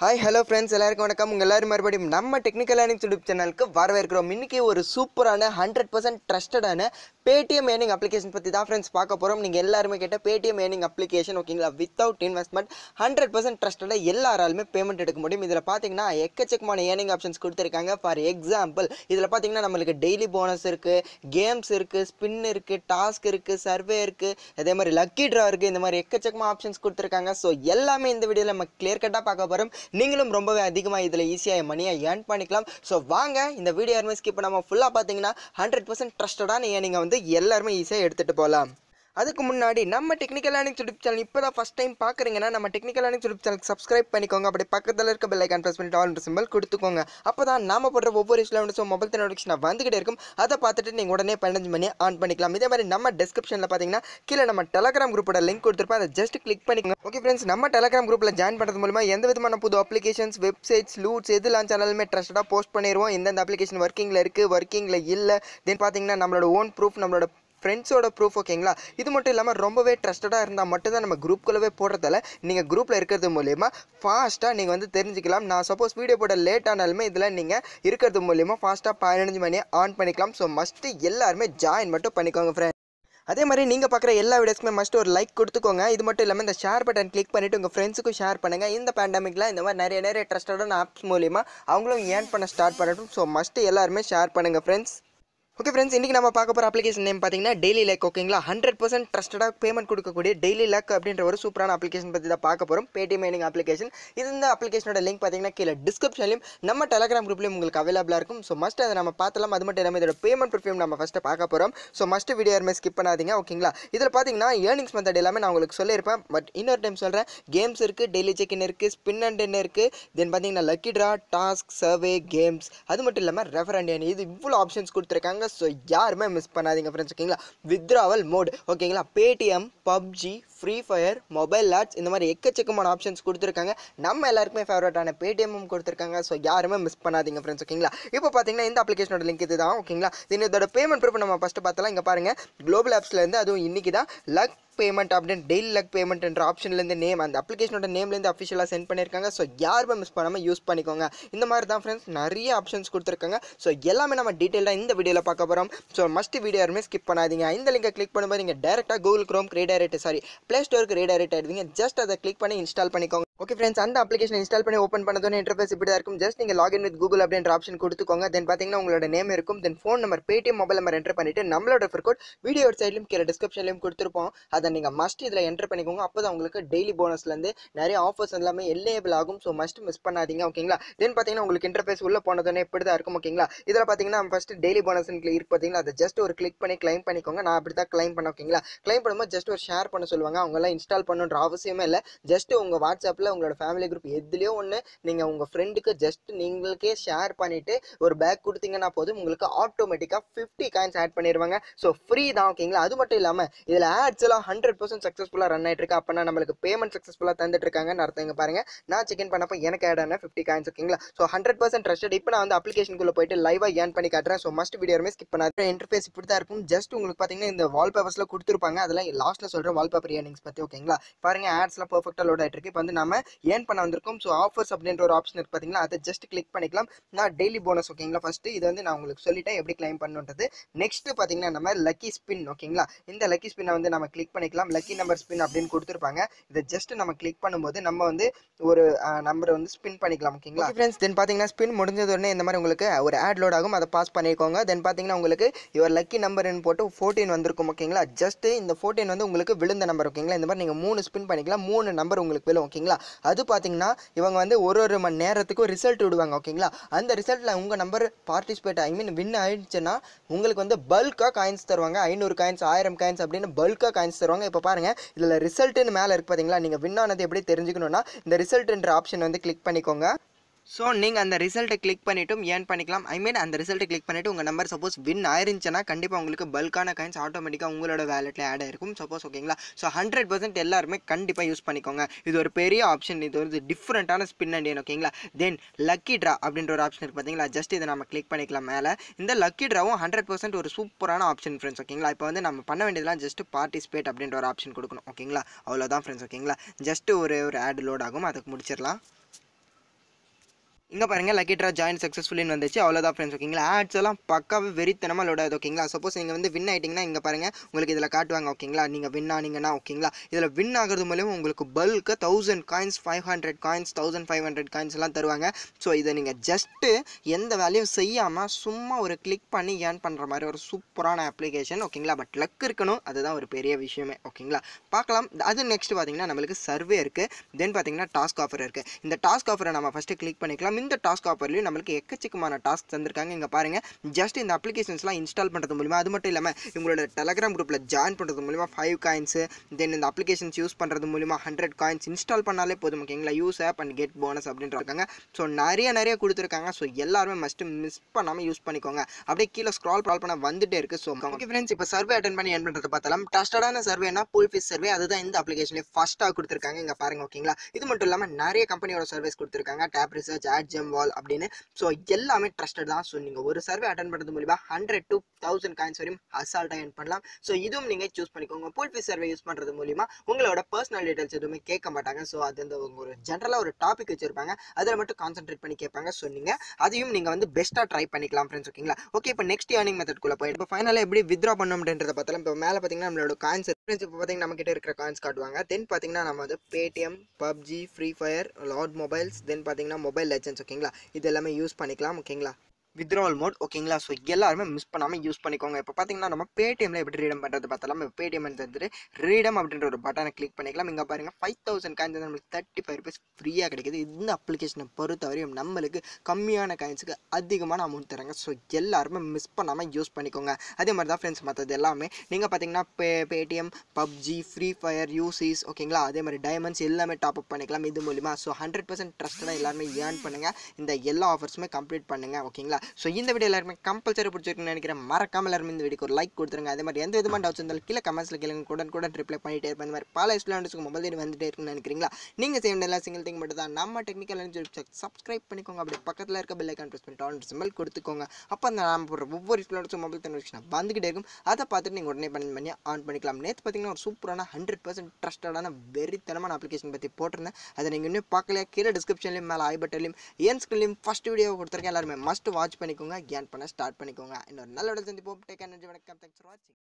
hi hello friends எல்லாருக்கும் வணக்கம் உங்கள் எல்லாரும் மறுபடியும் நம்ம டெக்னிக்கல் ஏர்னிங்ஸ் யூடியூப் சேனலுக்கு வரவேற்கிறோம் இன்னைக்கு ஒரு சூப்பரான ஹண்ட்ரட் பர்சன்ட் ட்ரஸ்டடான பேடிஎம் ஏர்னிங் அப்ளிகேஷன் பற்றி தான் ஃப்ரெண்ட்ஸ் பார்க்க போகிறோம் நீங்கள் எல்லாருமே கேட்ட பேடிஎம் ஏர்னிங் அப்ளிகேஷன் ஓகேங்களா வித்தவுட் இன்வெஸ்ட்மெண்ட் ஹண்ட்ரட் பர்சன்ட் ட்ரஸ்டடாக எல்லாராலுமே பேமெண்ட் எடுக்க முடியும் இதில் பார்த்தீங்கன்னா எக்கச்சக்கமான ஏர்னிங் ஆப்ஷன்ஸ் கொடுத்துருக்காங்க ஃபார் எக்ஸாம்பிள் இதில் பார்த்தீங்கன்னா நம்மளுக்கு டெய்லி போனஸ் இருக்குது கேம்ஸ் இருக்குது ஸ்பின் இருக்குது டாஸ்க் இருக்குது சர்வே இருக்குது அதே மாதிரி லக்கி ட்ரா இருக்குது இந்த மாதிரி எக்கச்சக்கமாக ஆப்ஷன்ஸ் கொடுத்துருக்காங்க ஸோ எல்லாமே இந்த வீடியோவில் நம்ம கிளியர் கட்டாக பார்க்க போகிறோம் நீங்களும் ரொம்பவே அதிகமாக இதில் ஈஸியாக மணியை ஏர்ன் பண்ணிக்கலாம் ஸோ வாங்க இந்த வீடியோ யாருமே ஸ்கிப் பண்ணாமல் ஃபுல்லாக பார்த்தீங்கன்னா ஹண்ட்ரட் பர்சன்ட் ட்ரஸ்டடான நீங்கள் வந்து எல்லாருமே ஈஸியாக எடுத்துகிட்டு போகலாம் அதுக்கு முன்னாடி நம்ம டெக்னிக்கல் லேர்னிங் யூடியூப் சேனல் இப்போ தான் ஃபஸ்ட் டைம் பார்க்குறீங்கன்னா நம்ம technical learning YouTube channel subscribe பண்ணிக்கோங்க அப்படி பக்கத்தில் இருக்க பெல் ஐக்கான் ப்ரெஸ் பண்ணிட்டு ஆல் சிம்பிள் கொடுத்துக்கோங்க அப்போ தான் நாம போடுற ஒவ்வொரு ஸ்லோன்ஸும் மொபைல் நோட்டிஃபிகேஷன் வந்துகிட்டே இருக்கும் அதை பார்த்துட்டு நீங்கள் உடனே பதினஞ்சு மணி ஆன் பண்ணிக்கலாம் இதே மாதிரி நம்ம டிஸ்கிரிப்ஷனில் பார்த்தீங்கன்னா கீழே நம்ம டெலகிராம் குரூப்போட லிங்க் கொடுத்துருப்போம் அதை ஜஸ்ட் கிளிக் பண்ணிக்கோங்க ஓகே ஃப்ரெண்ட்ஸ் நம்ம டெலகிராம் குரூப்பில் ஜாயின் பண்ணுறது மூலமா எந்த விதமான புது அப்ளிகேஷன்ஸ் வெப்சைட்ஸ் லூட்ஸ் எது லான்ச் ஆனாலுமே ட்ரஸ்டாக போஸ்ட் பண்ணிடுவோம் எந்தெந்த அப்ளிகேஷன் ஒர்க்கிங்கில் இருக்குது ஒர்க்கிங்கில் இல்லை தென் பார்த்தீங்கன்னா நம்மளோட ஓன் ப்ரூஃப் நம்மளோட ஃப்ரெண்ட்ஸோட ப்ரூஃப் ஓகேங்களா இது மட்டும் இல்லாமல் ரொம்பவே ட்ரஸ்டடாக இருந்தால் மட்டும்தான் நம்ம குரூப்குள்ளவே போடுறதால நீங்கள் குரூப்பில் இருக்கிறது மூலயமா ஃபாஸ்ட்டாக நீங்கள் வந்து தெரிஞ்சுக்கலாம் நான் சப்போஸ் வீடியோ போட லேட் ஆனாலுமே இதில் நீங்கள் இருக்கிறது மூலயமா ஃபாஸ்ட்டாக பதினஞ்சு மணியை ஆன் பண்ணிக்கலாம் ஸோ மஸ்ட்டு எல்லாருமே ஜாயின் மட்டும் பண்ணிக்கோங்க ஃப்ரெண்ட் அதே மாதிரி நீங்கள் பார்க்குற எல்லா வீடியோஸ்க்குமே மஸ்ட் ஒரு லைக் கொடுத்துக்கோங்க இது மட்டும் இல்லாமல் இந்த ஷேர் பட்டன் கிளிக் பண்ணிவிட்டு உங்கள் ஃப்ரெண்ட்ஸுக்கும் ஷேர் பண்ணுங்கள் இந்த பேண்டமிக்கில் இந்த மாதிரி நிறைய நிறைய ட்ரஸ்டடான ஆப்ஸ் மூலிமா அவங்களும் ஏர்ன் பண்ண ஸ்டார்ட் பண்ணட்டும் ஸோ மஸ்ட்டு எல்லாருமே ஷேர் பண்ணுங்கள் ஃப்ரெண்ட்ஸ் ஓகே ஃப்ரெண்ட்ஸ் இன்றைக்கி நம்ம பார்க்க போகிற அப்ளிகேஷன் நேம் பார்த்தீங்கன்னா டெய்லி லேக் ஓகேங்களா ஹண்ட்ரட் பர்சன்ட் ட்ரஸ்டடாக பேமெண்ட் கொடுக்கக்கூடிய டெய்லி லேக் அப்படின்ற ஒரு சூப்பரான அப்ளிகேஷன் பற்றி தான் பார்க்க போகிறோம் பேடிஎம் ஏனிங் அப்ளிகேஷன் இது இந்த அப்ளிகேஷனோட லிங்க் பார்த்தீங்கன்னா கீழே டிஸ்கிரிப்ஷன்லையும் நம்ம டெலகிராம் குரூப்லையும் உங்களுக்கு அவைலபிளாக இருக்கும் ஸோ மஸ்ட் அதை நம்ம பார்த்தலாம் அது மட்டும் இல்லாமல் இதோட பேமெண்ட் ப்ரிஃபியூம் நம்ம ஃபஸ்ட்டு பார்க்க போகிறோம் ஸோ மஸ்ட் வீடியோ யாருமே ஸ்கிப் பண்ணாதீங்க ஓகேங்களா இதில் பார்த்தீங்கன்னா ஏர்னிங்ஸ் மெத்தட் எல்லாமே நான் உங்களுக்கு சொல்லியிருப்பேன் பட் இன்னொரு டைம் சொல்கிறேன் கேம்ஸ் இருக்குது டெய்லி செக்இன் இருக்குது ஸ்பின் அண்ட் என்ன இருக்குது தென் பார்த்தீங்கன்னா lucky draw task survey games அது மட்டும் இல்லாமல் ரெஃபர் அண்ட் இது இவ்வளோ ஆப்ஷன்ஸ் கொடுத்துருக்காங்க ஸோ யாருமே மிஸ் பண்ணாதீங்க ஃப்ரெண்ட்ஸ் ஓகேங்களா வித்ராவல் மோட் ஓகேங்களா Paytm PUBG Free Fire mobile ads இந்த மாதிரி எக்கச்சக்கமான ஆப்ஷன்ஸ் கொடுத்துருக்காங்க நம்ம எல்லாருக்குமே ஃபேவரட்டான பேடிஎம்மும் கொடுத்துருக்காங்க ஸோ யாருமே மிஸ் பண்ணாதீங்க ஃப்ரெண்ட்ஸ் ஓகேங்களா இப்போ பார்த்தீங்கன்னா இந்த அப்ளிகேஷனோட லிங்க் இது தான் ஓகேங்களா தென் இதோட பேமெண்ட் ப்ரூஃப் நம்ம ஃபஸ்ட்டு பார்த்தலாம் இங்கே பாருங்கள் குளோபல் ஆப்ஸ்லேருந்து அதுவும் இன்றைக்கி தான் லக் பேமெண்ட் அப்படின்னு டெய்லி லக் பேமெண்ட்ன்ற ஆப்ஷன்லேருந்து நேம் அந்த அப்ளிகேஷனோட நேம்லேருந்து அஃபிஷியலாக சென்ட் பண்ணியிருக்காங்க ஸோ யாருமே மிஸ் பண்ணாமல் யூஸ் பண்ணிக்கோங்க இந்த மாதிரி தான் ஃப்ரெண்ட்ஸ் நிறைய ஆப்ஷன்ஸ் கொடுத்துருக்காங்க ஸோ எல்லாமே நம்ம டீட்டெயிலாக இந்த வீடியோவில் பார்க்க போகிறோம் ஸோ மஸ்ட் வீடியோ யாருமே ஸ்கிப் பண்ணாதீங்க இந்த லிங்கை கிளிக் பண்ணும்போது நீங்கள் டேரெக்டாக Google Chrome redirect sorry Play ஸ்டோருக்கு ரீடைரேட் ஆகிடுவீங்க ஜஸ்ட் அதை கிளிக் பண்ணி இன்ஸ்டால் பண்ணிக்கோங்க ஓகே ஃப்ரெண்ட்ஸ் அந்த அப்ளிகேஷன் இன்ஸ்டால் பண்ணி ஓப்பன் பண்ணதோட இன்டர்ஃபேஸ் இப்படி தான் இருக்கும் ஜஸ்ட் நீங்கள் லாகின் வித் கூகுள் அப்படின்ற ஆப்ஷன் கொடுத்துக்கோங்க தென் பார்த்தீங்கன்னா உங்களோட நேம் இருக்கும் then phone number Paytm mobile number enter பண்ணிட்டு நம்மளோட ரெஃபர் கோட் வீடியோ சைட்லையும் கீழே டிஸ்கிரிப்ஷன்லையும் கொடுத்துருப்போம் அதை நீங்கள் மஸ்ட் இதில் என்டர் பண்ணிக்கோங்க அப்போ தான் உங்களுக்கு டெய்லி போனஸ்லேருந்து நிறைய ஆஃபர்ஸ் எல்லாமே எல்லேபிள் ஆகும் ஸோ மஸ்ட் மிஸ் பண்ணாதீங்க ஓகேங்களா தென் பார்த்தீங்கன்னா உங்களுக்கு இன்டர்ஃபேஸ் உள்ள போனதோடனே இப்படி தான் இருக்கும் ஓகேங்களா இதில் பார்த்தீங்கன்னா ஃபஸ்ட்டு டெய்லி போனஸ் இருக்கு பார்த்தீங்களா அதை ஜஸ்ட் ஒரு கிளிக் பண்ணி கிளைம் பண்ணிக்கோங்க நான் அப்படி தான் கிளைம் பண்ண ஓகேங்களா கிளைம் பண்ணும்போது ஜஸ்ட் ஒரு ஷேர் பண்ண சொல்லுவாங்க அவங்களாம் இன்ஸ்டால் பண்ணுன்ற அவசியமே இல்லை ஜஸ்ட் உங்கள் வாட்ஸ்அப்பில் உங்களோட ஃபேமிலி குரூப் எதுலேயோ ஒன்று நீங்கள் உங்கள் ஃப்ரெண்டுக்கு ஜஸ்ட் நீங்களுக்கே ஷேர் பண்ணிவிட்டு ஒரு பேக் கொடுத்தீங்கன்னா போதும் உங்களுக்கு ஆட்டோமேட்டிக்காக ஃபிஃப்டி காயின்ஸ் ஆட் பண்ணிடுவாங்க ஸோ ஃப்ரீ தான் ஓகேங்களா அது மட்டும் இல்லாமல் இதில் ஆட்ஸ் எல்லாம் ஹண்ட்ரட் பர்சன்ட் சக்ஸஸ்ஃபுல்லாக ரன் ஆகிட்டு இருக்கு அப்போனா நம்மளுக்கு பேமெண்ட் சக்ஸஸ்ஃபுல்லாக தந்துட்டு இருக்காங்கன்னு அர்த்தம் இங்க பாருங்க நான் செக் இன் பண்ணப்போ எனக்கு ஆட் ஆன ஃபிஃப்டி காயின்ஸ் ஓகேங்களா ஸோ ஹண்ட்ரட் பர்சன்ட் ட்ரஸ்டட் இப்போ நான் வந்து அப்ளிகேஷனுக்குள்ள போயிட்டு லைவாக ஏர்ன் பண்ணி காட்டுறேன் ஸோ மஸ்ட் வீடியோமே ஸ்கிப் பண்ணாது இன்டர்ஃபேஸ் இப்படி தான் இருக்கும் ஜஸ்ட் உங்களுக்கு பார்த்தீங்கன்னா இந்த வால்பேப்பர்ஸில் கொடுத்துருப்பாங்க அதெல்லாம் லாஸ்ட்டில் சொல்கிற வால்பேப்பர் ஏர்னிங்ஸ் பற்றி ஓகேங்களா பாருங்க ஆட்ஸ்லாம் பர்ஃபெக்டாக லோட் ஆகிட்டு இருக்கு இப்போ வந்து நம்ம ஏர்ன் பண்ண வந்திருக்கோம் ஸோ ஆஃபர்ஸ் அப்படின்ற ஒரு ஆப்ஷன் இருக்கு பார்த்தீங்களா அதை ஜஸ்ட் கிளிக் பண்ணிக்கலாம் நான் டெய்லி போனஸ் ஓகேங்களா ஃபஸ்ட்டு இது வந்து நான் உங்களுக்கு சொல்லிட்டேன் எப்படி கிளைம் பண்ணுன்றது நெக்ஸ்ட் பார்த்தீங்கன்னா நம்ம லக்கி ஸ்பின் ஓகேங்களா இந்த லக்கி ஸ்பின்னை வந்து நம்ம கிளிக் பண்ணிக்கலாம் லக்கி நம்பர் ஸ்பின் அப்படின்னு கொடுத்துருப்பாங்க இதை ஜஸ்ட் நம்ம கிளிக் பண்ணும்போது நம்ம வந்து ஒரு நம்பரை வந்து ஸ்பின் பண்ணிக்கலாம் ஓகேங்களா ஃப்ரெண்ட்ஸ் தென் பார்த்தீங்கன்னா ஸ்பின் முடிஞ்சது உடனே இந்த மாதிரி உங்களுக்கு ஒரு ஆட் லோட் ஆகும் அதை பாஸ் பண்ணிக்கோங்க தென் பார்த்தீங்கன்னா உங்களுக்கு யுவர் லக்கி நம்பர்னு போட்டு ஃபோர்டீன் வந்திருக்கும் ஓகேங்களா ஜஸ்ட் இந்த ஃபோர்டீன் வந்து உங்களுக்கு விழுந்த நம்பர் ஓகேங்களா இந்த மாதிரி நீங்கள் மூணு ஸ்பின் பண்ணிக்கலாம் மூணு நம்பர் உங்களுக்கு விழும் ஓகேங்களா அது பார்த்தீங்கன்னா இவங்க வந்து ஒரு ஒரு மணி நேரத்துக்கு ரிசல்ட் விடுவாங்க ஓகேங்களா அந்த ரிசல்ட்டில் உங்கள் number participate I mean win ஆயிடுச்சுன்னா உங்களுக்கு வந்து பல்காக காயின்ஸ் தருவாங்க ஐநூறு காயின்ஸ் ஆயிரம் காயின்ஸ் அப்படின்னு பல்காக காயின்ஸ் தருவாங்க இப்போ பாருங்கள் இதில் ரிசல்ட்டுன்னு மேலே இருக்கு பார்த்தீங்களா நீங்கள் வின் ஆனது எப்படி தெரிஞ்சுக்கணும்னா இந்த ரிசல்ட்ன்ற ஆப்ஷன் வந்து கிளிக் பண்ணிக்கோங்க ஸோ நீங்கள் அந்த ரிசல்ட்டை கிளிக் பண்ணிட்டும் ஏர்ன் பண்ணிக்கலாம் ஐ மீன் அந்த ரிசல்ட்டை கிளிக் பண்ணிவிட்டு உங்கள் நம்பர் சப்போஸ் வின் ஆயிருந்துச்சுன்னா கண்டிப்பாக உங்களுக்கு பல்கான காயின்ஸ் ஆட்டோமேட்டிக்காக உங்களோட வேலெட்டில் ஆட் ஆயிருக்கும் சப்போஸ் ஓகேங்களா ஸோ ஹண்ட்ரட் பர்சன்ட் எல்லாருமே கண்டிப்பாக யூஸ் பண்ணிக்கோங்க இது ஒரு பெரிய ஆப்ஷன் இது ஒரு டிஃப்ரெண்ட்டான ஸ்பின் அண்ட் ஓகேங்களா தென் லக்கி ட்ரா அப்படின்ற ஒரு ஆப்ஷன் இருக்குது பார்த்தீங்களா ஜஸ்ட் இதை நம்ம கிளிக் பண்ணிக்கலாம் மேலே இந்த லக்கி ட்ராவும் ஹண்ட்ரட் பர்சன்ட் ஒரு சூப்பரான ஆப்ஷன் ஃப்ரெண்ட்ஸ் ஓகேங்களா இப்போ வந்து நம்ம பண்ண வேண்டியதெல்லாம் ஜஸ்ட் பார்ட்டிசிபேட் அப்படின்ற ஒரு ஆப்ஷன் கொடுக்கணும் ஓகேங்களா அவ்வளோதான் ஃப்ரெண்ட்ஸ் ஓகேங்களா ஜஸ்ட் ஒரு ஒரு ஆட் லோட் ஆகும் அதுக்கு முடிச்சிடலாம் இங்கே பாருங்கள் லக்கி ட்ரா ஜாயின் சக்ஸஸ்ஃபுல்லின்னு வந்துச்சு அவ்வளோதான் ஃப்ரெண்ட்ஸ் ஓகேங்களா ஆட்ஸ் எல்லாம் பக்காவே வெறித்தனமாக லோட் ஆகுது ஓகேங்களா சப்போஸ் நீங்கள் வந்து வின் ஆகிட்டிங்கன்னா இங்கே பாருங்கள் உங்களுக்கு இதில் காட்டுவாங்க ஓகேங்களா நீங்கள் வின் ஆனீங்கன்னா ஓகேங்களா இதில் வின் ஆகிறது மூலியமாக உங்களுக்கு bulk thousand coins five hundred coins thousand five hundred coins எல்லாம் தருவாங்க ஸோ இதை நீங்கள் ஜஸ்ட்டு எந்த வேலையும் செய்யாமல் சும்மா ஒரு கிளிக் பண்ணி ஏர்ன் பண்ணுற மாதிரி ஒரு சூப்பரான அப்ளிகேஷன் ஓகேங்களா பட் லக் இருக்கணும் அதுதான் ஒரு பெரிய விஷயமே ஓகேங்களா பார்க்கலாம் அது நெக்ஸ்ட் பார்த்தீங்கன்னா நம்மளுக்கு சர்வே இருக்குது தென் பார்த்தீங்கன்னா டாஸ்க் ஆஃபர் இருக்குது இந்த டாஸ்க் ஆஃபரை நம்ம ஃபஸ்ட்டு கிளிக் பண்ணிக்கலாம் இந்த டாஸ்க் ஆஃபர்லையும் நம்மளுக்கு எக்கச்சக்கமான டாஸ்க் தந்திருக்காங்க இங்கே பாருங்கள் ஜஸ்ட் இந்த அப்ளிகேஷன்ஸ்லாம் இன்ஸ்டால் பண்ணுறது மூலிமா அது மட்டும் இல்லாமல் இவங்களோட டெலகிராம் குரூப்பில் ஜாயின் பண்ணுறது மூலிமா ஃபைவ் காயின்ஸு தென் இந்த அப்ளிகேஷன்ஸ் யூஸ் பண்ணுறது மூலிமா ஹண்ட்ரட் காயின்ஸ் இன்ஸ்டால் பண்ணாலே போதும் ஓகேங்களா use app and get bonus அப்படின்ற இருக்காங்க ஸோ நிறைய நிறைய கொடுத்துருக்காங்க ஸோ எல்லாருமே மஸ்ட்டு மிஸ் பண்ணாமல் யூஸ் பண்ணிக்கோங்க அப்படியே கீழே ஸ்க்ரால் ப்ரால் பண்ண வந்துட்டே இருக்கு ஸோ ஓகே ஃப்ரெண்ட்ஸ் இப்போ சர்வே அட்டன் பண்ணி என் பண்ணுறது பார்த்தாலும் ட்ரஸ்டடான சர்வேனா புல் ஃபீஸ் சர்வே அதுதான் இந்த அப்ளிகேஷன்லேயே ஃபஸ்ட்டாக கொடுத்துருக்காங்க இங்கே பாருங்க ஓகேங்களா இது மட்டும் இல்லாமல் நிறைய கம்பெனியோட சர்வீஸ் கொடுத்துருக்காங்க tap research ad gem wall அப்படின்னு ஸோ எல்லாமே ட்ரஸ்டட் தான் ஸோ நீங்கள் ஒரு சர்வே அட்டன் பண்ணுறது மூலிமா ஹண்ட்ரட் டு தௌசண்ட் காயின்ஸ் வரையும் அசால்ட்டாக என் பண்ணலாம் ஸோ இதுவும் நீங்கள் சூஸ் பண்ணிக்கோங்க புல் ஃபீஸ் சர்வே யூஸ் பண்ணுறது மூலிமா உங்களோட பர்சனல் டீடைல்ஸ் எதுவுமே கேட்க மாட்டாங்க ஸோ அது அந்த உங்க ஒரு ஜென்ரலாக ஒரு டாபிக் வச்சிருப்பாங்க அதில் மட்டும் கான்சென்ட்ரேட் பண்ணி கேட்பாங்க ஸோ நீங்கள் அதையும் நீங்கள் வந்து பெஸ்ட்டாக ட்ரை பண்ணிக்கலாம் ஃப்ரெண்ட்ஸ் ஓகேங்களா ஓகே இப்போ நெக்ஸ்ட் ஏர்னிங் மெத்தட்குள்ளே போய் இப்போ ஃபைனலாக எப்படி வித்ரா பண்ணணும் அப்படின்றத பார்த்தாலும் இப்போ மேலே பார்த்தீங்கன்னா நம்மளோட காயின்ஸ் ஃப்ரெண்ட்ஸ் இப்போ பார்த்தீங்கன்னா நம்ம கிட்ட இருக்கிற காயின்ஸ் காட்டுவாங்க தென் பார்த்தீங்கன்னா நம்ம வந்து Paytm PUBG Free Fire lord mobiles then பார்த்தீங்கன்னா மொபைல் லெஜன்ஸ் ஓகேங்களா இது எல்லாமே யூஸ் பண்ணிக்கலாம் ஓகேங்களா வித்ராவல் மோட் ஓகேங்களா ஸோ எல்லாருமே மிஸ் பண்ணாமல் யூஸ் பண்ணிக்கோங்க இப்போ பார்த்தீங்கன்னா நம்ம பேடிஎம்ல எப்படி ரீடம் பண்ணுறது பார்த்தாலும் இப்போ பேடிஎம் வந்துட்டு ரீடம் அப்படின்ற ஒரு பட்டனை கிளிக் பண்ணிக்கலாம் இங்கே பாருங்கள் ஃபைவ் தௌசண்ட் காயின்ஸ் வந்து நம்மளுக்கு தேர்ட்டி ஃபைவ் ருபீஸ் ஃப்ரீயாக கிடைக்குது இந்த அப்ளிகேஷனை பொறுத்தவரையும் நம்மளுக்கு கம்மியான காயின்ஸுக்கு அதிகமான அமௌண்ட் தராங்க ஸோ எல்லாருமே மிஸ் பண்ணாமல் யூஸ் பண்ணிக்கோங்க அதே மாதிரி தான் ஃப்ரெண்ட்ஸ் மற்றது எல்லாமே நீங்கள் பார்த்தீங்கன்னா pay Paytm PUBG Free Fire UCs ஓகேங்களா அதே மாதிரி டைமண்ட்ஸ் எல்லாமே டாப் அப் பண்ணிக்கலாம் இது மூலிமா ஸோ ஹண்ட்ரட் பர்சன்ட் ட்ரஸ்டடாக எல்லாருமே ஏர்ன் பண்ணுங்கள் இந்த எல்லா ஆஃபர்ஸுமே கம்ப்ளீட் பண்ணுங்கள் ஓகேங்களா ஸோ இந்த வீடியோ எல்லாருமே கம்பல்சரி பிடிச்சிருக்குன்னு நினைக்கிறேன் மறக்காம எல்லாருமே இந்த வீடியோக்கு ஒரு லைக் கொடுத்துருங்க அதே மாதிரி எந்த விதமான டவுட்ஸ் இருந்தாலும் கீழே கமெண்ட்ஸில் கேளுங்க கூட கூட ரிப்ளை பண்ணிட்டே இருப்பேன் இந்த மாதிரி பல ஸ்டூடெண்ட்ஸ்க்கு மொபைல் தேடி வந்துட்டே இருக்குன்னு நினைக்கிறீங்களா நீங்கள் செய்ய வேண்டிய சிங்கிள் திங் மட்டும் தான் நம்ம டெக்னிக்கல் சப்ஸ்கிரைப் பண்ணிக்கோங்க அப்படி பக்கத்தில் இருக்க பெல் ஐக்கான் ப்ரெஸ் பண்ணிட்டு ஆன் சிம்பிள் கொடுத்துக்கோங்க அப்போ அந்த நம்ம போடுற ஒவ்வொரு ஸ்டூடெண்ட்ஸும் மொபைல் நோட்டிஃபிகேஷன் வந்துகிட்டே இருக்கும் அதை பார்த்துட்டு நீங்கள் உடனே பண்ணி பண்ணி ஆன் பண்ணிக்கலாம் நேற்று பார்த்தீங்கன்னா ஒரு சூப்பரான ஹண்ட்ரட் பர்சன்ட் ட்ரஸ்டடான வெறித்தனமான அப்ளிகேஷன் பற்றி போட்டிருந்தேன் அதை நீங்கள் இன்னும் பார்க்கலையா கீழே டிஸ்கிரிப்ஷன்லையும் மேலே ஐ பட்டன்லையும் ஏன் ஸ்கில்லையும் ஃபஸ்ட் வீடியோ கொடுத்துருக்கேன் எல்லாருமே மஸ்ட் வாட்ச் பண்ணிக்கோங்க கேன் பண்ண ஸ்டார்ட் பண்ணிக்கோங்க இன்னொரு நல்ல விட சந்திப்போம் டேக் எனர்ஜி வணக்கம் தேங்க்ஸ் ஃபார் வாட்சிங்